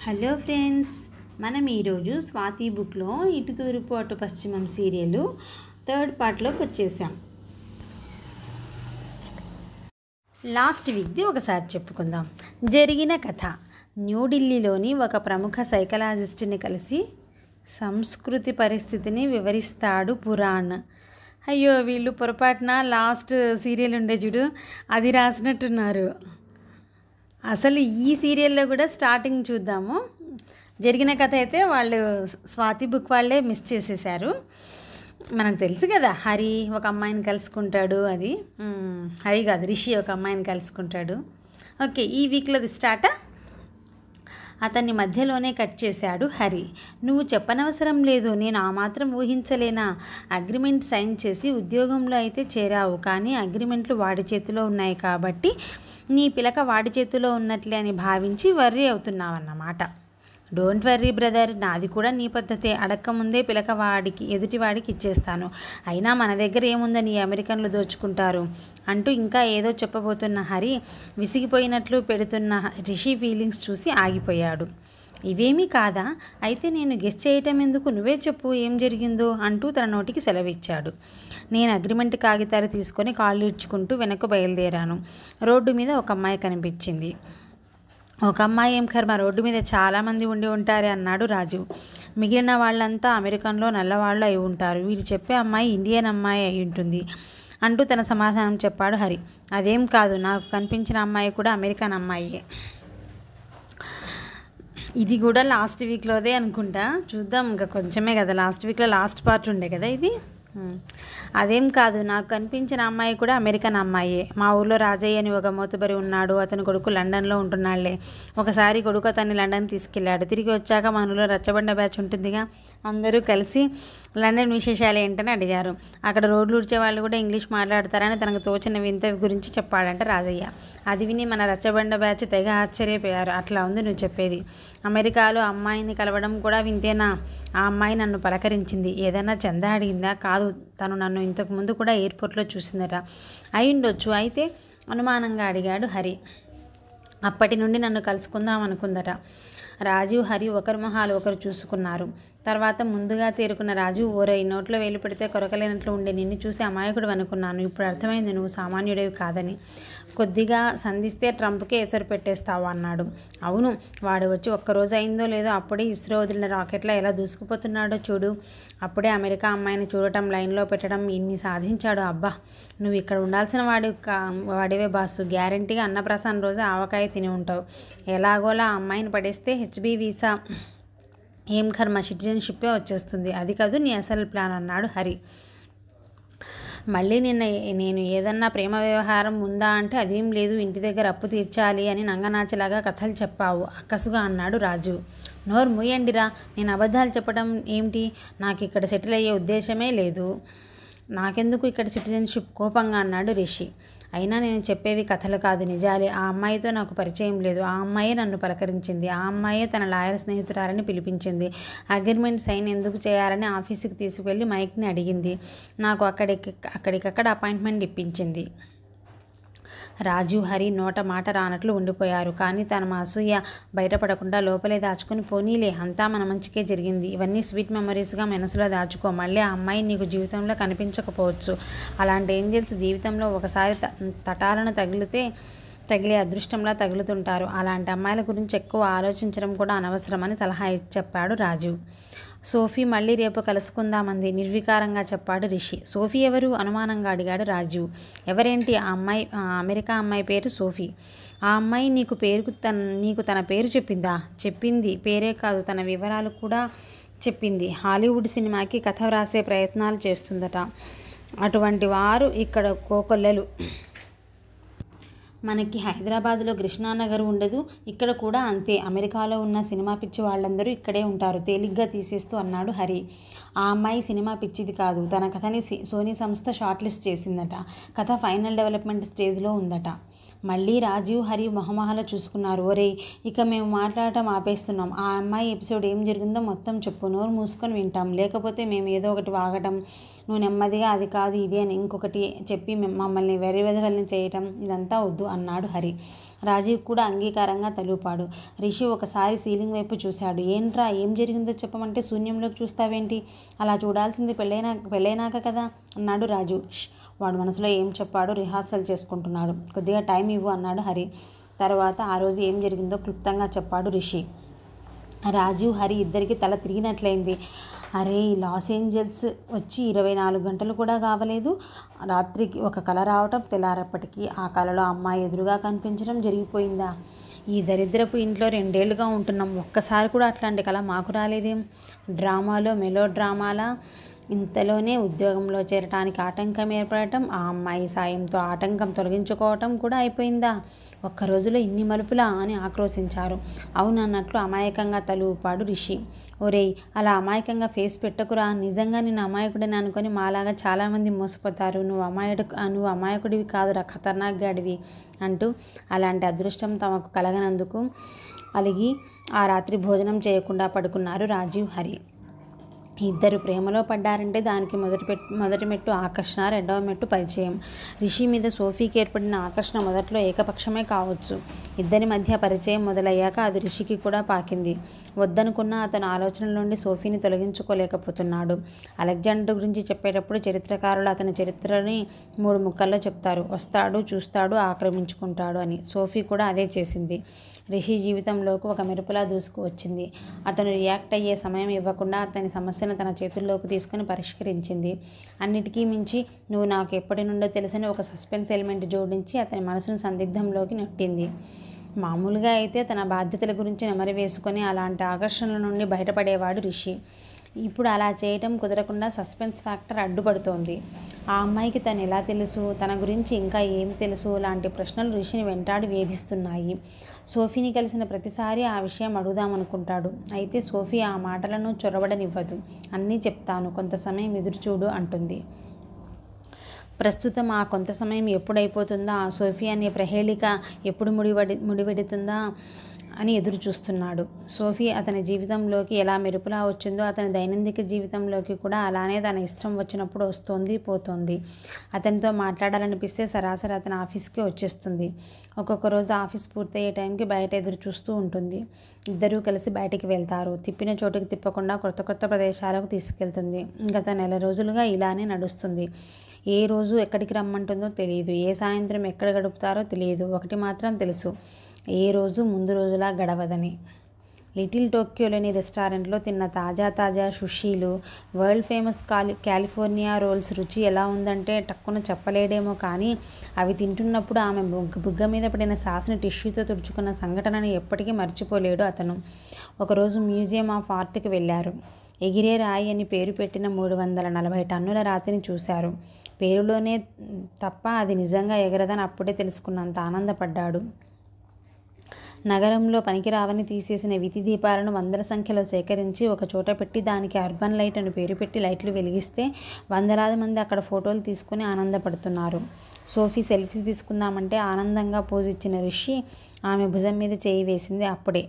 Hello friends మనం ఈరోజు స్వాతి బుక్లో ఇటు తూర్పు అటు పశ్చిమం సీరియల్ థర్డ్ పార్ట్లోకి వచ్చేసాం లాస్ట్ వీక్ది ఒకసారి చెప్పుకుందాం జరిగిన కథ న్యూఢిల్లీలోని ఒక ప్రముఖ సైకలాజిస్ట్ని కలిసి సంస్కృతి పరిస్థితిని వివరిస్తాడు పురాణ్ అయ్యో వీళ్ళు పొరపాటున లాస్ట్ సీరియల్ ఉండే చూడు అది రాసినట్టున్నారు అసలు ఈ సీరియల్లో కూడా స్టార్టింగ్ చూద్దాము జరిగిన కథ అయితే వాళ్ళు స్వాతి బుక్ వాళ్ళే మిస్ చేసేసారు మనకు తెలుసు కదా హరి ఒక అమ్మాయిని కలుసుకుంటాడు అది మ్, హరి కాదు రిషి ఒక అమ్మాయిని కలుసుకుంటాడు ఓకే ఈ వీక్లోది స్టార్టా అతన్ని మధ్యలోనే కట్ చేశాడు హరి నువ్వు చెప్పనవసరం లేదు నేను ఆ మాత్రం ఊహించలేనా అగ్రిమెంట్ సైన్ చేసి ఉద్యోగంలో అయితే చేరావు కానీ అగ్రిమెంట్లు వాడి చేతిలో ఉన్నాయి కాబట్టి నీ పిలక వాడి చేతిలో ఉన్నట్లే అని భావించి వర్రీ అవుతున్నావన్నమాట డోంట్ వర్రీ బ్రదర్ నాది కూడా నీ పద్ధతే అడక్క ముందే పిలక వాడికి ఎదుటివాడికి ఇచ్చేస్తాను అయినా మన దగ్గర ఏముందని ఈ అమెరికన్లు దోచుకుంటారు అంటూ ఇంకా ఏదో చెప్పబోతున్న హరి విసిగిపోయినట్లు పెడుతున్న రిషి ఫీలింగ్స్ చూసి ఆగిపోయాడు ఇవేమీ కాదా అయితే నేను గెస్ చేయటం ఎందుకు నువ్వే చెప్పు ఏం జరిగిందో అంటూ తన నోటికి సెలవిచ్చాడు నేను అగ్రిమెంట్ కాగితాలు తీసుకొని కాళ్ళు ఇడ్చుకుంటూ వెనక్కు బయలుదేరాను రోడ్డు మీద ఒక అమ్మాయి కనిపించింది ఒక అమ్మాయి ఏం కర్మ రోడ్డు మీద చాలామంది ఉండి ఉంటారే అన్నాడు రాజు మిగిలిన వాళ్ళంతా అమెరికన్లో నల్లవాళ్ళు అయి ఉంటారు వీరు చెప్పే అమ్మాయి ఇండియన్ అమ్మాయి అయి ఉంటుంది అంటూ తన సమాధానం చెప్పాడు హరి అదేం కాదు నాకు కనిపించిన అమ్మాయి కూడా అమెరికన్ అమ్మాయే ఇది కూడా లాస్ట్ వీక్లోదే అనుకుంటా చూద్దాం ఇంకా కొంచెమే కదా లాస్ట్ వీక్లో లాస్ట్ పార్ట్ ఉండే కదా ఇది ఉమ్. అదేం కాదు నాకు కనిపించిన అమ్మాయి కూడా అమెరికన్ అమ్మాయే మా ఊర్లో రాజయ్య అని ఒక మోతుబరి ఉన్నాడు అతని కొడుకు లండన్లో ఉంటున్నాడులే ఒకసారి కొడుకు అతన్ని లండన్ తీసుకెళ్ళాడు తిరిగి వచ్చాక మన ఊర్లో రచ్చబండ బ్యాచ్ ఉంటుందిగా అందరూ కలిసి లండన్ విశేషాలు ఏంటని అడిగారు అక్కడ రోడ్లు ఉడిచే వాళ్ళు కూడా ఇంగ్లీష్ మాట్లాడతారని తనకు తోచిన వింత గురించి చెప్పాడంట రాజయ్య అది విని మన రచ్చబండ బ్యాచ్ తెగ ఆశ్చర్యపోయారు అట్లా ఉంది నువ్వు చెప్పేది అమెరికాలో అమ్మాయిని కలవడం కూడా వింతేనా ఆ అమ్మాయి నన్ను పలకరించింది ఏదైనా చందా అడిగిందా కాదు తను నన్ను ఇంతకు ముందు కూడా ఎయిర్పోర్ట్లో చూసిందట అయి ఉండొచ్చు అయితే అనుమానంగా అడిగాడు హరి అప్పటి నుండి నన్ను కలుసుకుందాం అనుకుందట రాజు హరి ఒకరి మొహాలు ఒకరు చూసుకున్నారు తర్వాత ముందుగా తేరుకున్న రాజు ఓరై నోట్లో వేలు పెడితే కొరకలేనట్లు ఉండే నిన్ను చూసి అమాయకుడు అనుకున్నాను ఇప్పుడు అర్థమైంది నువ్వు సామాన్యుడివి కాదని కొద్దిగా సంధిస్తే ట్రంప్కే ఎసరు పెట్టేస్తావు అన్నాడు అవును వాడు వచ్చి ఒక్కరోజు అయిందో లేదో అప్పుడే ఇస్రో వదిలిన రాకెట్లో ఎలా దూసుకుపోతున్నాడో చూడు అప్పుడే అమెరికా అమ్మాయిని చూడటం లైన్లో పెట్టడం ఇన్ని సాధించాడు అబ్బా నువ్వు ఇక్కడ ఉండాల్సిన వాడి కా- వాడివే బాసు గ్యారంటీగా అన్నప్రసాదం రోజు ఆవకాయ తిని ఉంటావు ఎలాగోలా ఆ అమ్మాయిని పడేస్తే హెచ్బి వీసా ఏం కర్మ సిటిజన్షిప్పే వచ్చేస్తుంది అది కాదు నీ అసలు ప్లాన్ అన్నాడు హరి మళ్ళీ నిన్న ఏ- నేను ఏదన్నా ప్రేమ వ్యవహారం ఉందా అంటే అదేం లేదు ఇంటి దగ్గర అప్పు తీర్చాలి అని నంగనాచిలాగా కథలు చెప్పావు అక్కసుగా అన్నాడు రాజు నోరు మూయండిరా నేను అబద్ధాలు చెప్పడం ఏమిటి నాకు ఇక్కడ సెటిల్ అయ్యే ఉద్దేశమే లేదు నాకెందుకు ఇక్కడ సిటిజన్షిప్ కోపంగా అన్నాడు రిషి అయినా నేను చెప్పేవి కథలు కాదు నిజాలే ఆ అమ్మాయితో నాకు పరిచయం లేదు ఆ అమ్మాయే నన్ను పలకరించింది ఆ అమ్మాయే తన లాయర్ స్నేహితురాలని పిలిపించింది అగ్రిమెంట్ సైన్ ఎందుకు చేయాలని ఆఫీసుకి తీసుకువెళ్ళి మైక్ని అడిగింది నాకు అక్కడికి అక్కడికక్కడ అపాయింట్మెంట్ ఇప్పించింది రాజు హరి నోట మాట రానట్లు ఉండిపోయారు కానీ తన అసూయ బయటపడకుండా లోపలే దాచుకుని పోనీలే అంతా మన మంచికే జరిగింది ఇవన్నీ స్వీట్ మెమరీస్గా మనసులో దాచుకో మళ్ళీ ఆ అమ్మాయి నీకు జీవితంలో కనిపించకపోవచ్చు అలాంటి ఏంజల్స్ జీవితంలో ఒకసారి త- తటాలను తగిలితే తగిలే అదృష్టంలా తగులుతుంటారు అలాంటి అమ్మాయిల గురించి ఎక్కువ ఆలోచించడం కూడా అనవసరమని సలహా ఇచ్చి చెప్పాడు రాజు సోఫీ మళ్ళీ రేపు కలుసుకుందామంది నిర్వికారంగా చెప్పాడు రిషి సోఫీ ఎవరు అనుమానంగా అడిగాడు రాజు ఎవరేంటి ఆ అమ్మాయి ఆ అమెరికా అమ్మాయి పేరు సోఫీ ఆ అమ్మాయి నీకు పేరుకు తన నీకు తన పేరు చెప్పిందా చెప్పింది పేరే కాదు తన వివరాలు కూడా చెప్పింది హాలీవుడ్ సినిమాకి కథ వ్రాసే ప్రయత్నాలు చేస్తుందట అటువంటి వారు ఇక్కడ కోకొల్లలు మనకి హైదరాబాద్లో కృష్ణానగర్ ఉండదు ఇక్కడ కూడా అంతే అమెరికాలో ఉన్న సినిమా పిచ్చి వాళ్ళందరూ ఇక్కడే ఉంటారు తేలిగ్గా తీసేస్తూ అన్నాడు హరి ఆ అమ్మాయి సినిమా పిచ్చిది కాదు తన కథని సి- సోనీ సంస్థ షార్ట్ లిస్ట్ చేసిందట కథ ఫైనల్ డెవలప్మెంట్ స్టేజ్లో ఉందట మళ్ళీ రాజీవ్ హరి మొహమొహాలు చూసుకున్నారు ఒరే ఇక మేము మాట్లాడటం ఆపేస్తున్నాం ఆ అమ్మాయి ఎపిసోడ్ ఏం జరిగిందో మొత్తం చెప్పు నోరు మూసుకొని వింటాం లేకపోతే మేము ఏదో ఒకటి వాగటం నువ్వు నెమ్మదిగా అది కాదు ఇది అని ఇంకొకటి చెప్పి మిమ్- మమ్మల్ని వెర్రి వెధవల్ని చేయటం ఇదంతా వద్దు అన్నాడు హరి రాజీవ్ కూడా అంగీకారంగా తలూపాడు రిషి ఒకసారి సీలింగ్ వైపు చూశాడు ఏంట్రా ఏం జరిగిందో చెప్పమంటే శూన్యంలోకి చూస్తావేంటి అలా చూడాల్సింది పెళ్ళైనా పెళ్ళైనాక కదా అన్నాడు రాజు "ష్." వాడు మనసులో ఏం చెప్పాడో రిహార్సల్ చేసుకుంటున్నాడు కొద్దిగా టైం ఇవ్వు అన్నాడు హరి తర్వాత ఆ రోజు ఏం జరిగిందో క్లుప్తంగా చెప్పాడు రిషి రాజీవ్ హరి ఇద్దరికి తల తిరిగినట్లయింది అరే ఈ లాస్ ఏంజల్స్ వచ్చి ఇరవై నాలుగు గంటలు కూడా కావలేదు రాత్రికి ఒక కళ రావటం తెల్లారప్పటికి ఆ కళలో అమ్మాయి ఎదురుగా కనిపించడం జరిగిపోయిందా ఈ దరిద్రపు ఇంట్లో రెండేళ్లుగా ఉంటున్నాం ఒక్కసారి కూడా అట్లాంటి కళ మాకు రాలేదేం డ్రామాలో మెలో డ్రామాలా ఇంతలోనే ఉద్యోగంలో చేరటానికి ఆటంకం ఏర్పడటం ఆ అమ్మాయి సాయంతో ఆటంకం తొలగించుకోవటం కూడా అయిపోయిందా ఒక్క రోజులో ఇన్ని మలుపులా అని ఆక్రోశించారు అవునన్నట్లు అమాయకంగా తలూపాడు రిషి ఒరేయ్ అలా అమాయకంగా ఫేస్ పెట్టకురా నిజంగా నేను అమాయకుడిని అనుకొని మాలాగా చాలామంది మోసపోతారు నువ్వు అమాయకుడు నువ్వు అమాయకుడివి కాదురా ఖతర్నాక్ గాడివి అంటూ అలాంటి అదృష్టం తమకు కలగనందుకు అలిగి ఆ రాత్రి భోజనం చేయకుండా పడుకున్నారు రాజీవ్ హరి ఇద్దరు ప్రేమలో పడ్డారంటే దానికి మొదటి పెట్ మొదటి మెట్టు ఆకర్షణ రెండవ మెట్టు పరిచయం రిషి మీద సోఫీకి ఏర్పడిన ఆకర్షణ మొదట్లో ఏకపక్షమే కావచ్చు ఇద్దరి మధ్య పరిచయం మొదలయ్యాక అది రిషికి కూడా పాకింది వద్దనుకున్న అతను ఆలోచనల నుండి సోఫీని తొలగించుకోలేకపోతున్నాడు అలెగ్జాండర్ గురించి చెప్పేటప్పుడు చరిత్రకారులు అతని చరిత్రని మూడు ముక్కల్లో చెప్తారు వస్తాడు చూస్తాడు ఆక్రమించుకుంటాడు అని సోఫీ కూడా అదే చేసింది రిషి జీవితంలోకి ఒక మెరుపులా దూసుకు వచ్చింది అతను రియాక్ట్ అయ్యే సమయం ఇవ్వకుండా అతని సమస్యను తన చేతుల్లోకి తీసుకుని పరిష్కరించింది అన్నిటికీ మించి నువ్వు నాకు ఎప్పటి నుండో తెలిసిన ఒక సస్పెన్స్ ఎలిమెంట్ జోడించి అతని మనసును సందిగ్ధంలోకి నెట్టింది మామూలుగా అయితే తన బాధ్యతల గురించి నెమరు వేసుకొని అలాంటి ఆకర్షణల నుండి బయటపడేవాడు రిషి ఇప్పుడు అలా చేయటం కుదరకుండా సస్పెన్స్ ఫ్యాక్టర్ అడ్డుపడుతోంది ఆ అమ్మాయికి తను ఎలా తెలుసు తన గురించి ఇంకా ఏం తెలుసు లాంటి ప్రశ్నలు రిషిని వెంటాడి వేధిస్తున్నాయి సోఫీని కలిసిన ప్రతిసారి ఆ విషయం అడుగుదామనుకుంటాడు అయితే సోఫీ ఆ మాటలను చొరబడనివ్వదు అన్నీ చెప్తాను కొంత సమయం ఎదురుచూడు అంటుంది ప్రస్తుతం ఆ కొంత సమయం ఎప్పుడైపోతుందా ఆ సోఫీ అనే ప్రహేళిక ఎప్పుడు ముడివడి ముడివెడుతుందా అని ఎదురు చూస్తున్నాడు సోఫీ అతని జీవితంలోకి ఎలా మెరుపులా వచ్చిందో అతని దైనందిక జీవితంలోకి కూడా అలానే తన ఇష్టం వచ్చినప్పుడు వస్తోంది పోతోంది అతనితో మాట్లాడాలనిపిస్తే సరాసరి అతని ఆఫీస్కి వచ్చేస్తుంది ఒక్కొక్క రోజు ఆఫీస్ పూర్తయ్యే టైంకి బయట ఎదురు చూస్తూ ఉంటుంది ఇద్దరూ కలిసి బయటికి వెళ్తారు తిప్పిన చోటుకి తిప్పకుండా కొత్త కొత్త ప్రదేశాలకు తీసుకెళ్తుంది గత నెల రోజులుగా ఇలానే నడుస్తుంది ఏ రోజు ఎక్కడికి రమ్మంటుందో తెలియదు ఏ సాయంత్రం ఎక్కడ గడుపుతారో తెలియదు ఒకటి మాత్రం తెలుసు ఏ రోజు ముందు రోజులా గడవదని లిటిల్ టోక్యోలోని రెస్టారెంట్లో తిన్న తాజా తాజా సుషీలు వరల్డ్ ఫేమస్ కాలి కాలిఫోర్నియా రోల్స్ రుచి ఎలా ఉందంటే టక్కున చెప్పలేడేమో కానీ అవి తింటున్నప్పుడు ఆమె బుగ్గ బుగ్గ మీద పడిన సాస్ని టిష్యూతో తుడుచుకున్న సంఘటనని ఎప్పటికీ మర్చిపోలేడు అతను ఒకరోజు మ్యూజియం ఆఫ్ ఆర్ట్కి వెళ్ళారు ఎగిరే రాయి అని పేరు పెట్టిన మూడు వందల నలభై టన్నుల రాతిని చూశారు పేరులోనే తప్ప అది నిజంగా ఎగరదని అప్పుడే తెలుసుకున్నంత ఆనందపడ్డాడు నగరంలో పనికిరావని తీసేసిన విధి దీపాలను వందల సంఖ్యలో సేకరించి ఒక చోట పెట్టి దానికి అర్బన్ లైట్ అని పేరు పెట్టి లైట్లు వెలిగిస్తే వందలాది మంది అక్కడ ఫోటోలు తీసుకుని ఆనందపడుతున్నారు సోఫీ సెల్ఫీ తీసుకుందామంటే ఆనందంగా పోజ్ ఇచ్చిన ఋషి ఆమె భుజం మీద చేయి వేసింది అప్పుడే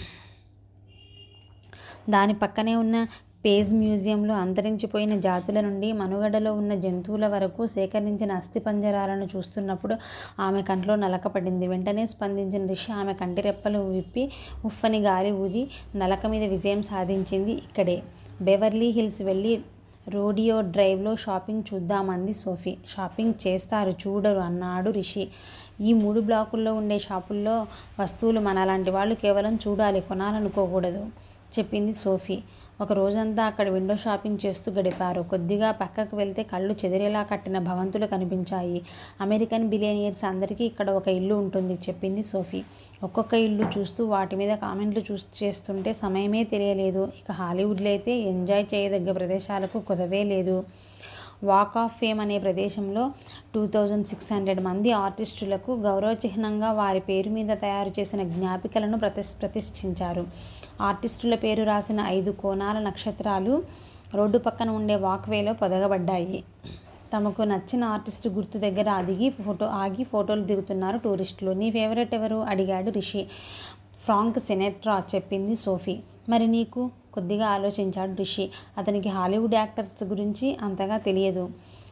దాని పక్కనే ఉన్న పేజ్ మ్యూజియంలో అంతరించిపోయిన జాతుల నుండి మనుగడలో ఉన్న జంతువుల వరకు సేకరించిన అస్థిపంజరాలను చూస్తున్నప్పుడు ఆమె కంట్లో నలకపడింది వెంటనే స్పందించిన రిషి ఆమె కంటి రెప్పలు విప్పి ఉఫ్ఫని గాలి ఊది నలక మీద విజయం సాధించింది ఇక్కడే బెవర్లీ హిల్స్ వెళ్ళి రోడియో డ్రైవ్లో షాపింగ్ చూద్దామంది సోఫీ షాపింగ్ చేస్తారు చూడరు అన్నాడు రిషి ఈ మూడు బ్లాకుల్లో ఉండే షాపుల్లో వస్తువులు మనలాంటి వాళ్ళు కేవలం చూడాలి కొనాలనుకోకూడదు చెప్పింది సోఫీ ఒక రోజంతా అక్కడ విండో షాపింగ్ చేస్తూ గడిపారు కొద్దిగా పక్కకు వెళ్తే కళ్ళు చెదిరేలా కట్టిన భవంతులు కనిపించాయి అమెరికన్ బిలియనియర్స్ అందరికీ ఇక్కడ ఒక ఇల్లు ఉంటుంది చెప్పింది సోఫీ ఒక్కొక్క ఇల్లు చూస్తూ వాటి మీద కామెంట్లు చూ చేస్తుంటే సమయమే తెలియలేదు ఇక హాలీవుడ్లో అయితే ఎంజాయ్ చేయదగ్గ ప్రదేశాలకు కొదవే లేదు వాక్ ఆఫ్ ఫేమ్ అనే ప్రదేశంలో టూ థౌజండ్ సిక్స్ హండ్రెడ్ మంది ఆర్టిస్టులకు గౌరవ చిహ్నంగా వారి పేరు మీద తయారు చేసిన జ్ఞాపికలను ప్రతిష్ ప్రతిష్ఠించారు ఆర్టిస్టుల పేరు రాసిన ఐదు కోణాల నక్షత్రాలు రోడ్డు పక్కన ఉండే వాక్వేలో పొదగబడ్డాయి తమకు నచ్చిన ఆర్టిస్ట్ గుర్తు దగ్గర అదిగి ఫోటో ఆగి ఫోటోలు దిగుతున్నారు టూరిస్టులు నీ ఫేవరెట్ ఎవరు అడిగాడు రిషి ఫ్రాంక్ సెనెట్రా చెప్పింది సోఫీ మరి నీకు కొద్దిగా ఆలోచించాడు రిషి అతనికి హాలీవుడ్ యాక్టర్స్ గురించి అంతగా తెలియదు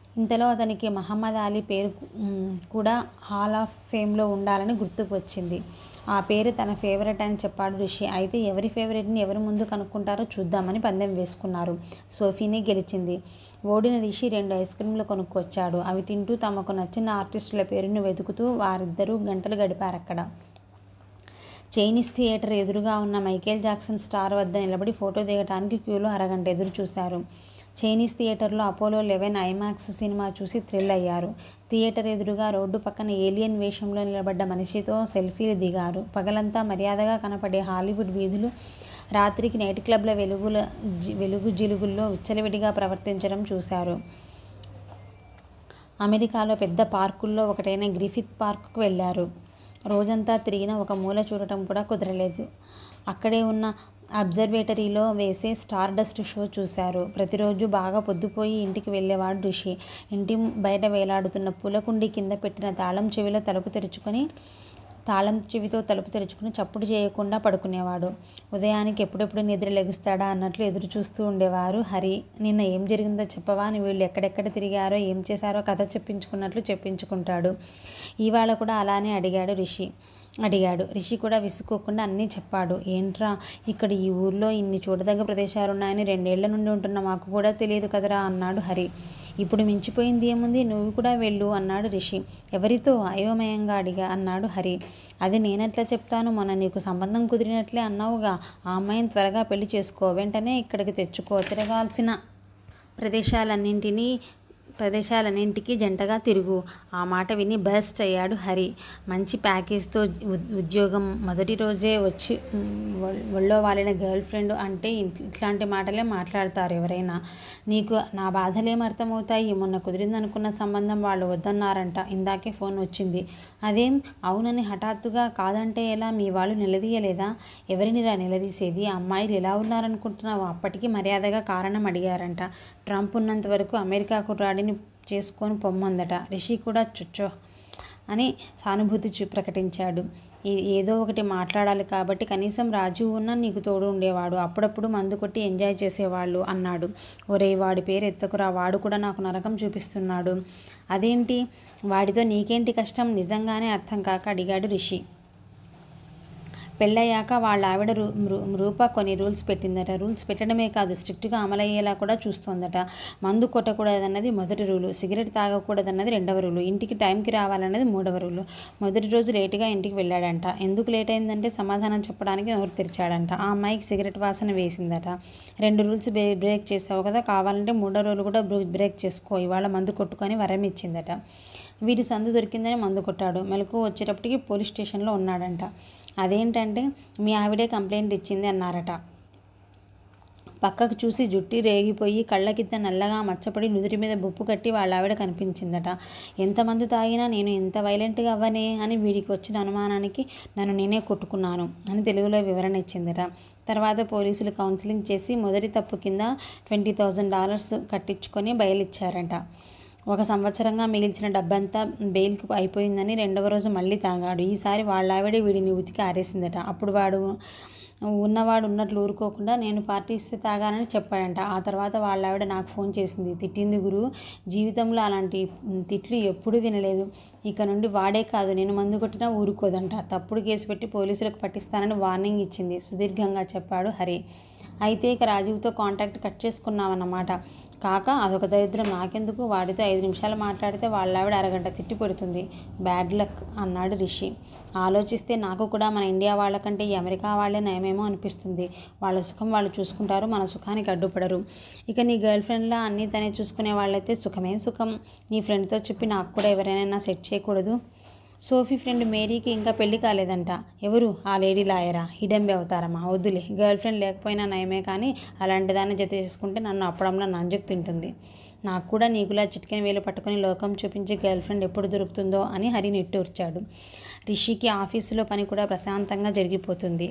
ఇంతలో అతనికి మహమ్మద్ అలీ పేరు మ్, కూడా హాల్ ఆఫ్ ఫేమ్లో ఉండాలని గుర్తుకు వచ్చింది ఆ పేరు తన ఫేవరెట్ అని చెప్పాడు రిషి అయితే ఎవరి ఫేవరెట్ని ఎవరి ముందు కనుక్కుంటారో చూద్దామని పందెం వేసుకున్నారు సోఫీనే గెలిచింది ఓడిన రిషి రెండు ఐస్ క్రీంలు కొనుక్కొచ్చాడు అవి తింటూ తమకు నచ్చిన ఆర్టిస్టుల పేరును వెతుకుతూ వారిద్దరూ గంటలు గడిపారు అక్కడ చైనీస్ థియేటర్ ఎదురుగా ఉన్న మైకేల్ జాక్సన్ స్టార్ వద్ద నిలబడి ఫోటో దిగడానికి క్యూలో అరగంట ఎదురు చూశారు చైనీస్ థియేటర్లో అపోలో లెవెన్ ఐమాక్స్ సినిమా చూసి థ్రిల్ అయ్యారు థియేటర్ ఎదురుగా రోడ్డు పక్కన ఏలియన్ వేషంలో నిలబడ్డ మనిషితో సెల్ఫీలు దిగారు పగలంతా మర్యాదగా కనపడే హాలీవుడ్ వీధులు రాత్రికి నైట్ క్లబ్ల వెలుగుల జి- వెలుగు జిలుగుల్లో విచ్చలవిడిగా ప్రవర్తించడం చూశారు అమెరికాలో పెద్ద పార్కుల్లో ఒకటైన గ్రిఫిత్ పార్కుకు వెళ్ళారు రోజంతా తిరిగిన ఒక మూల చూడటం కూడా కుదరలేదు అక్కడే ఉన్న అబ్జర్వేటరీలో వేసే స్టార్ డస్ట్ షో చూశారు ప్రతిరోజు బాగా పొద్దుపోయి ఇంటికి వెళ్ళేవాడు ఋషి ఇంటి బయట వేలాడుతున్న పూలకుండి కింద పెట్టిన తాళం చెవిలో తలుపు తెరుచుకొని తాళం చెవితో తలుపు తెరుచుకుని చప్పుడు చేయకుండా పడుకునేవాడు ఉదయానికి ఎప్పుడెప్పుడు నిద్ర లెగుస్తాడా అన్నట్లు ఎదురు చూస్తూ ఉండేవారు హరి నిన్న ఏం జరిగిందో చెప్పవా అని వీళ్ళు ఎక్కడెక్కడ తిరిగారో ఏం చేశారో కథ చెప్పించుకున్నట్లు చెప్పించుకుంటాడు ఇవాళ కూడా అలానే అడిగాడు రిషి అడిగాడు రిషి కూడా విసుక్కోకుండా అన్నీ చెప్పాడు ఏంట్రా ఇక్కడ ఈ ఊర్లో ఇన్ని చూడదగ్గ ప్రదేశాలు ఉన్నాయని రెండేళ్ల నుండి ఉంటున్న మాకు కూడా తెలియదు కదరా అన్నాడు హరి ఇప్పుడు మించిపోయింది ఏముంది నువ్వు కూడా వెళ్ళు అన్నాడు రిషి ఎవరితో అయోమయంగా అడిగా అన్నాడు హరి అది నేనెట్లా చెప్తాను మొన్న నీకు సంబంధం కుదిరినట్లే అన్నావుగా ఆ అమ్మాయిని త్వరగా పెళ్లి చేసుకో వెంటనే ఇక్కడికి తెచ్చుకో తిరగాల్సిన ప్రదేశాలన్నింటినీ ప్రదేశాలన్నింటికి జంటగా తిరుగు ఆ మాట విని బస్ట్ అయ్యాడు హరి మంచి ప్యాకేజ్తో ఉద్- ఉద్యోగం మొదటి రోజే వచ్చి మ్, ఒ- ఒళ్ళో వాలిన గర్ల్ ఫ్రెండ్ అంటే ఇట్- ఇట్లాంటి మాటలే మాట్లాడతారు ఎవరైనా నీకు నా బాధలేం అర్థమవుతాయి మొన్న కుదిరిందనుకున్న సంబంధం వాళ్ళు వద్దన్నారంట ఇందాకే ఫోన్ వచ్చింది అదేం అవునని హఠాత్తుగా కాదంటే ఎలా మీ వాళ్ళు నిలదీయలేదా ఎవరినిరా నిలదీసేది ఆ అమ్మాయిలు ఎలా ఉన్నారనుకుంటున్నావు అప్పటికి మర్యాదగా కారణం అడిగారంట ట్రంప్ ఉన్నంత వరకు అమెరికా కుర్రాడిని చేసుకొని పొమ్మందట రిషి కూడా చుచ్చో అని సానుభూతి చూ ప్రకటించాడు ఈ- ఏదో ఒకటి మాట్లాడాలి కాబట్టి కనీసం రాజు ఉన్న నీకు తోడు ఉండేవాడు అప్పుడప్పుడు మందు కొట్టి ఎంజాయ్ చేసేవాళ్ళు అన్నాడు ఒరేయ్ వాడి పేరు ఎత్తకురా వాడు కూడా నాకు నరకం చూపిస్తున్నాడు అదేంటి వాడితో నీకేంటి కష్టం నిజంగానే అర్థం కాక అడిగాడు రిషి పెళ్ళయ్యాక వాళ్ళ ఆవిడ రూ రూ- రూప కొన్ని రూల్స్ పెట్టిందట రూల్స్ పెట్టడమే కాదు స్ట్రిక్ట్గా అమలయ్యేలా కూడా చూస్తోందట మందు కొట్టకూడదన్నది మొదటి రూలు సిగరెట్ తాగకూడదన్నది రెండవ రూలు ఇంటికి టైంకి రావాలన్నది మూడవ రూలు మొదటి రోజు లేటుగా ఇంటికి వెళ్ళాడంట ఎందుకు లేట్ అయిందంటే సమాధానం చెప్పడానికి నోరు తెరిచాడంట ఆ అమ్మాయికి సిగరెట్ వాసన వేసిందట రెండు రూల్స్ బ్రే బ్రేక్ చేసావు కదా కావాలంటే మూడో రోజు కూడా బ్రే- బ్రేక్ చేసుకో ఇవాళ మందు కొట్టుకొని వరం ఇచ్చిందట వీడి సందు దొరికిందని మందు కొట్టాడు మెలకు వచ్చేటప్పటికి పోలీస్ స్టేషన్లో ఉన్నాడంట అదేంటంటే మీ ఆవిడే కంప్లైంట్ ఇచ్చింది అన్నారట పక్కకు చూసి జుట్టి రేగిపోయి కళ్ళకింత నల్లగా మచ్చపడి నుదుటి మీద బొప్పు కట్టి వాళ్ళ ఆవిడ కనిపించిందట ఎంతమంది తాగినా నేను ఇంత వైలెంట్గా అవ్వనే అని వీడికి వచ్చిన అనుమానానికి నన్ను నేనే కొట్టుకున్నాను అని తెలుగులో వివరణ ఇచ్చిందట తర్వాత పోలీసులు కౌన్సిలింగ్ చేసి మొదటి తప్పు కింద ట్వంటీ థౌజండ్ డాలర్స్ కట్టించుకొని బయలుచ్చారంట ఒక సంవత్సరంగా మిగిల్చిన డబ్బంతా బెయిల్కి అయిపోయిందని రెండవ రోజు మళ్ళీ తాగాడు ఈసారి వాళ్ళ ఆవిడ వీడిని ఉతికి ఆరేసిందట అప్పుడు వాడు ఉన్నవాడు ఉన్నట్లు ఊరుకోకుండా నేను పార్టీ ఇస్తే తాగానని చెప్పాడంట ఆ తర్వాత వాళ్ళ ఆవిడ నాకు ఫోన్ చేసింది తిట్టింది గురు జీవితంలో అలాంటి తిట్లు ఎప్పుడూ వినలేదు ఇక నుండి వాడే కాదు నేను మందు కొట్టినా ఊరుకోదంట తప్పుడు కేసు పెట్టి పోలీసులకు పట్టిస్తానని వార్నింగ్ ఇచ్చింది సుదీర్ఘంగా చెప్పాడు హరి అయితే ఇక రాజీవ్తో కాంటాక్ట్ కట్ చేసుకున్నామన్నమాట కాక అదొక దరిద్రం నాకెందుకు వాడితో ఐదు నిమిషాలు మాట్లాడితే వాళ్ళ ఆవిడ అరగంట తిట్టి పెడుతుంది బ్యాడ్ లక్ అన్నాడు రిషి ఆలోచిస్తే నాకు కూడా మన ఇండియా వాళ్ళకంటే ఈ అమెరికా వాళ్ళే నయమేమో అనిపిస్తుంది వాళ్ళ సుఖం వాళ్ళు చూసుకుంటారు మన సుఖానికి అడ్డుపడరు ఇక నీ గర్ల్ ఫ్రెండ్లా అన్నీ తనే చూసుకునే వాళ్ళైతే సుఖమే సుఖం నీ ఫ్రెండ్తో చెప్పి నాకు కూడా ఎవరైనా సెట్ చేయకూడదు సోఫీ ఫ్రెండ్ మేరీకి ఇంకా పెళ్లి కాలేదంట ఎవరు ఆ లేడీ లాయరా హిడంబి అవుతారమ్మా వద్దులే గర్ల్ ఫ్రెండ్ లేకపోయినా నయమే కానీ అలాంటి దాన్ని జత చేసుకుంటే నన్ను అప్పడంలో నంజుకు తింటుంది నాకు కూడా నీకులా చిటికెన వేలు పట్టుకొని లోకం చూపించి గర్ల్ ఫ్రెండ్ ఎప్పుడు దొరుకుతుందో అని హరి నిట్టూర్చాడు రిషికి ఆఫీసులో పని కూడా ప్రశాంతంగా జరిగిపోతుంది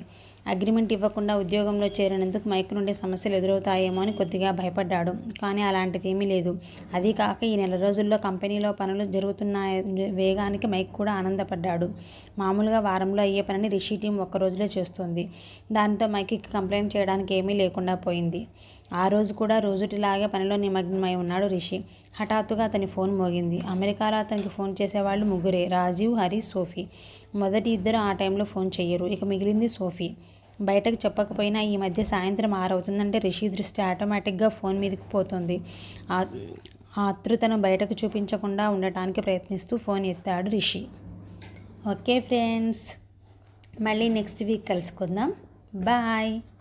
అగ్రిమెంట్ ఇవ్వకుండా ఉద్యోగంలో చేరినందుకు మైక్ నుండి సమస్యలు ఎదురవుతాయేమో అని కొద్దిగా భయపడ్డాడు కానీ అలాంటిది ఏమీ లేదు అది కాక ఈ నెల రోజుల్లో కంపెనీలో పనులు జరుగుతున్న వేగానికి మైక్ కూడా ఆనందపడ్డాడు మామూలుగా వారంలో అయ్యే పనిని రిషి టీం ఒక్క రోజులో చేస్తుంది దాంతో మైక్కి కంప్లైంట్ చేయడానికి ఏమీ లేకుండా పోయింది ఆ రోజు కూడా రోజుటిలాగే పనిలో నిమగ్నమై ఉన్నాడు రిషి హఠాత్తుగా అతని ఫోన్ మోగింది అమెరికాలో అతనికి ఫోన్ చేసేవాళ్ళు ముగ్గురే రాజీవ్ హరి సోఫీ మొదటి ఇద్దరు ఆ టైంలో ఫోన్ చెయ్యరు ఇక మిగిలింది సోఫీ బయటకు చెప్పకపోయినా ఈ మధ్య సాయంత్రం ఆరవుతుందంటే రిషి దృష్టి ఆటోమేటిక్గా ఫోన్ మీదకి పోతుంది ఆ ఆ ఆతృతను బయటకు చూపించకుండా ఉండటానికి ప్రయత్నిస్తూ ఫోన్ ఎత్తాడు రిషి ఓకే ఫ్రెండ్స్ మళ్ళీ నెక్స్ట్ వీక్ కలుసుకుందాం బాయ్